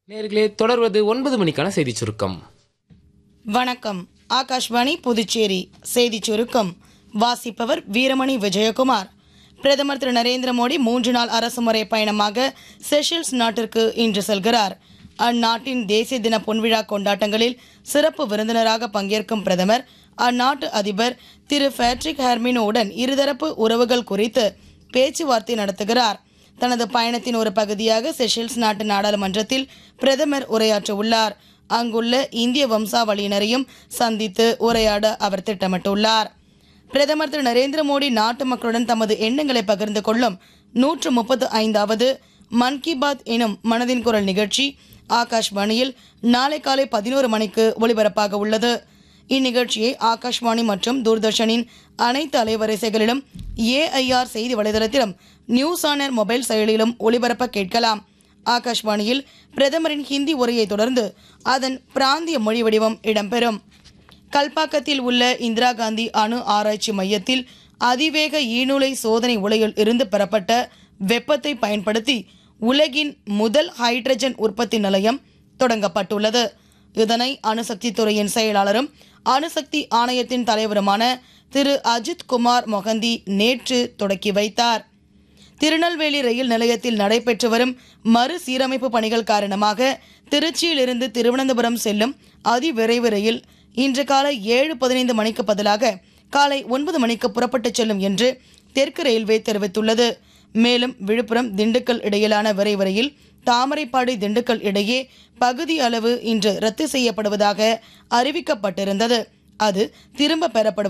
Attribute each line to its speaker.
Speaker 1: நேர்களே தொடர்வது ஒன்பது மணிக்கான செய்தி சுருக்கம்
Speaker 2: வணக்கம் ஆகாஷ்வாணி புதுச்சேரி செய்திச் சுருக்கம் வாசிப்பவர் வீரமணி விஜயகுமார் பிரதமர் திரு நரேந்திர மோடி மூன்று நாள் அரசுமுறை பயணமாக செஷல்ஸ் நாட்டிற்கு இன்று செல்கிறார் அந்நாட்டின் தேசிய தின பொன்விழா கொண்டாட்டங்களில் சிறப்பு விருந்தினராக பங்கேற்கும் பிரதமர் அந்நாட்டு அதிபர் திரு பேட்ரிக் ஹெர்மினோவுடன் இருதரப்பு உறவுகள் குறித்து பேச்சுவார்த்தை நடத்துகிறார் தனது பயணத்தின் ஒரு பகுதியாக செஷல்ஸ் நாட்டு நாடாளுமன்றத்தில் பிரதமர் உரையாற்ற உள்ளார் அங்குள்ள இந்திய வம்சாவளியினரையும் சந்தித்து உரையாட அவர் திட்டமிட்டுள்ளார் பிரதமர் திரு நரேந்திர மோடி நாட்டு மக்களுடன் தமது எண்ணங்களை பகிர்ந்து கொள்ளும் நூற்று முப்பத்து ஐந்தாவது மன் கி பாத் எனும் மனதின் குரல் நிகழ்ச்சி ஆகாஷ்வாணியில் நாளை காலை பதினோரு மணிக்கு ஒலிபரப்பாக உள்ளது இந்நிகழ்ச்சியை ஆகாஷ்வாணி மற்றும் தூர்தர்ஷனின் அனைத்து அலைவரிசைகளிலும் ஏஐஆர் செய்தி வலைதளத்திலும் நியூஸ் ஆனர் மொபைல் செயலியிலும் ஒளிபரப்ப கேட்கலாம் ஆகாஷ்வாணியில் பிரதமரின் ஹிந்தி உரையை தொடர்ந்து அதன் பிராந்திய மொழி வடிவம் இடம்பெறும் கல்பாக்கத்தில் உள்ள இந்திரா காந்தி அணு ஆராய்ச்சி மையத்தில் அதிவேக ஈநுலை சோதனை உலையில் இருந்து பெறப்பட்ட வெப்பத்தை பயன்படுத்தி உலகின் முதல் ஹைட்ரஜன் உற்பத்தி நிலையம் தொடங்கப்பட்டுள்ளது இதனை அணுசக்தி துறையின் செயலாளரும் அணுசக்தி ஆணையத்தின் தலைவருமான திரு அஜித் குமார் மொகந்தி நேற்று தொடக்கி வைத்தார் திருநெல்வேலி ரயில் நிலையத்தில் நடைபெற்று வரும் மறுசீரமைப்பு பணிகள் காரணமாக திருச்சியிலிருந்து திருவனந்தபுரம் செல்லும் அதிவிரைவு ரயில் இன்று காலை ஏழு பதினைந்து மணிக்கு பதிலாக காலை ஒன்பது மணிக்கு புறப்பட்டுச் செல்லும் என்று தெற்கு ரயில்வே தெரிவித்துள்ளது மேலும் விழுப்புரம் திண்டுக்கல் இடையிலான விரைவு ரயில் தாமரைப்பாடி திண்டுக்கல் இடையே பகுதி அளவு இன்று ரத்து செய்யப்படுவதாக அறிவிக்கப்பட்டிருந்தது அது திரும்ப பெறப்படுவது